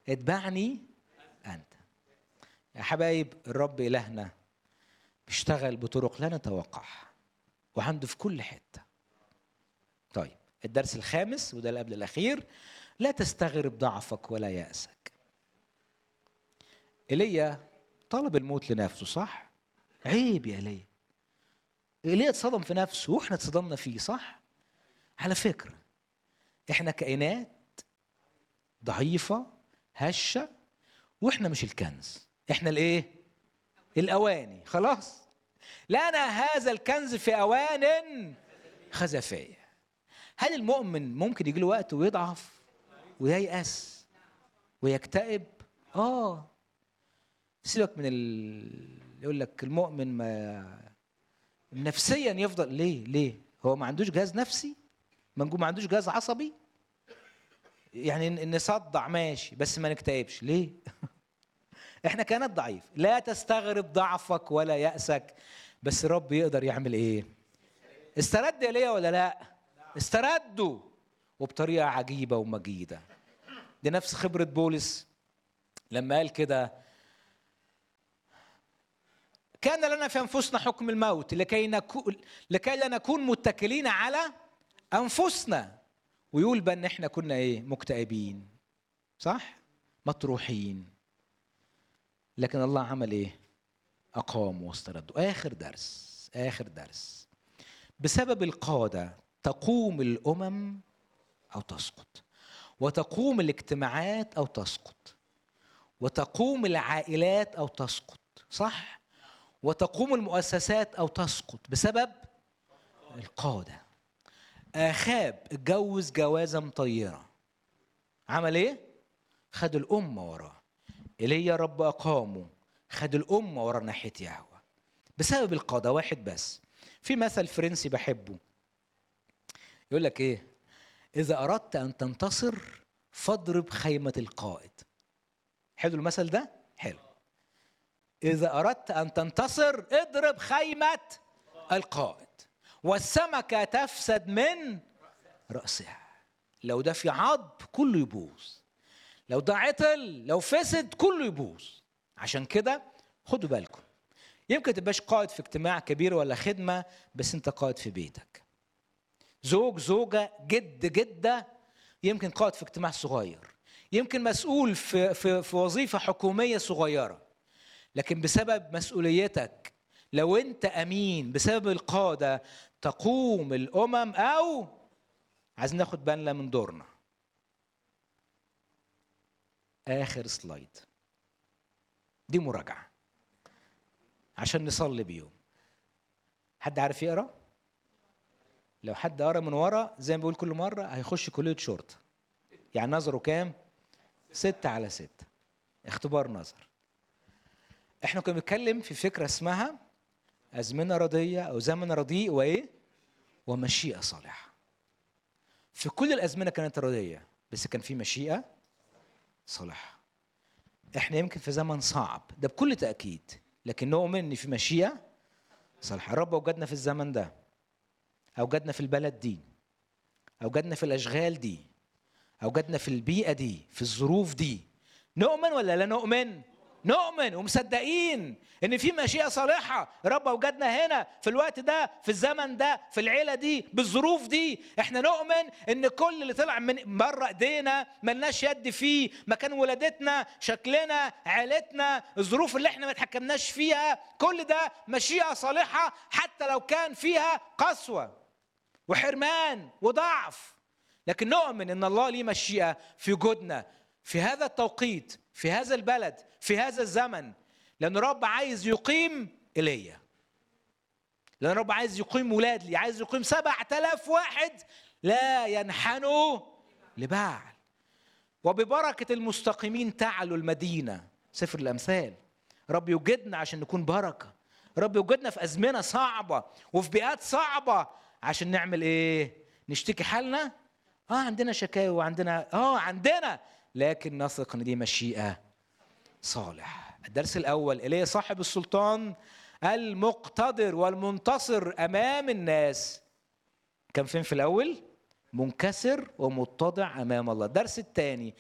اتبعني انت يا حبايب الرب الهنا بيشتغل بطرق لا نتوقعها وعنده في كل حته طيب الدرس الخامس وده اللي قبل الاخير لا تستغرب ضعفك ولا يأسك ايليا طلب الموت لنفسه صح عيب يا ايليا ايليا اتصدم في نفسه واحنا اتصدمنا فيه صح على فكره احنا كائنات ضعيفه هشه واحنا مش الكنز احنا الايه الاواني خلاص لنا هذا الكنز في اوان خزفيه هل المؤمن ممكن يجي له وقت ويضعف وييأس ويكتئب اه سيبك من ال... يقول لك المؤمن ما نفسيا يفضل ليه ليه هو ما عندوش جهاز نفسي ما عندوش جهاز عصبي يعني نصدع ماشي بس ما نكتئبش ليه احنا كانت ضعيف لا تستغرب ضعفك ولا يأسك بس الرب يقدر يعمل ايه استرد ليا ولا لا استردوا وبطريقة عجيبة ومجيدة دي نفس خبرة بولس لما قال كده كان لنا في انفسنا حكم الموت لكي نكون لكي لا نكون متكلين على انفسنا ويقول بقى ان احنا كنا ايه مكتئبين صح مطروحين لكن الله عمل ايه اقام واستردوا اخر درس اخر درس بسبب القاده تقوم الامم او تسقط وتقوم الاجتماعات او تسقط وتقوم العائلات او تسقط صح وتقوم المؤسسات او تسقط بسبب القاده اخاب اتجوز جوازه مطيره عمل ايه خد الامه وراه ايليا رب اقامه خد الامه ورا ناحيه يهوه بسبب القاده واحد بس في مثل فرنسي بحبه يقول لك ايه اذا اردت ان تنتصر فاضرب خيمه القائد حلو المثل ده حلو اذا اردت ان تنتصر اضرب خيمه القائد والسمكه تفسد من راسها لو ده في عض كله يبوظ لو ده عطل لو فسد كله يبوظ عشان كده خدوا بالكم يمكن تبقاش قائد في اجتماع كبير ولا خدمه بس انت قائد في بيتك زوج زوجة جد جدة يمكن قائد في اجتماع صغير يمكن مسؤول في, في, في وظيفة حكومية صغيرة لكن بسبب مسؤوليتك لو انت امين بسبب القادة تقوم الامم او عايزين ناخد بالنا من دورنا اخر سلايد دي مراجعة عشان نصلي بيهم حد عارف يقرأ؟ لو حد قرا من ورا زي ما بقول كل مره هيخش كليه شرطه يعني نظره كام ستة على ستة اختبار نظر احنا كنا بنتكلم في فكره اسمها ازمنه رضيه او زمن رديء وايه ومشيئه صالحه في كل الازمنه كانت رديه بس كان في مشيئه صالحه احنا يمكن في زمن صعب ده بكل تاكيد لكن نؤمن ان في مشيئه صالحه الرب وجدنا في الزمن ده اوجدنا في البلد دي اوجدنا في الاشغال دي اوجدنا في البيئه دي في الظروف دي نؤمن ولا لا نؤمن نؤمن ومصدقين ان في مشيئه صالحه رب اوجدنا هنا في الوقت ده في الزمن ده في العيله دي بالظروف دي احنا نؤمن ان كل اللي طلع من بره ايدينا ملناش يد فيه مكان ولادتنا شكلنا عيلتنا الظروف اللي احنا ما اتحكمناش فيها كل ده مشيئه صالحه حتى لو كان فيها قسوه وحرمان وضعف لكن نؤمن ان الله ليه مشيئه في وجودنا في هذا التوقيت في هذا البلد في هذا الزمن لان رب عايز يقيم ايليا لان رب عايز يقيم ولاد لي عايز يقيم سبعة آلاف واحد لا ينحنوا لبعل وببركة المستقيمين تعلو المدينة سفر الأمثال رب يوجدنا عشان نكون بركة رب يوجدنا في أزمنة صعبة وفي بيئات صعبة عشان نعمل إيه نشتكي حالنا اه عندنا شكاوي وعندنا اه عندنا لكن نثق ان دي مشيئه صالح الدرس الاول ايليا صاحب السلطان المقتدر والمنتصر امام الناس كان فين في الاول منكسر ومتضع امام الله الدرس الثاني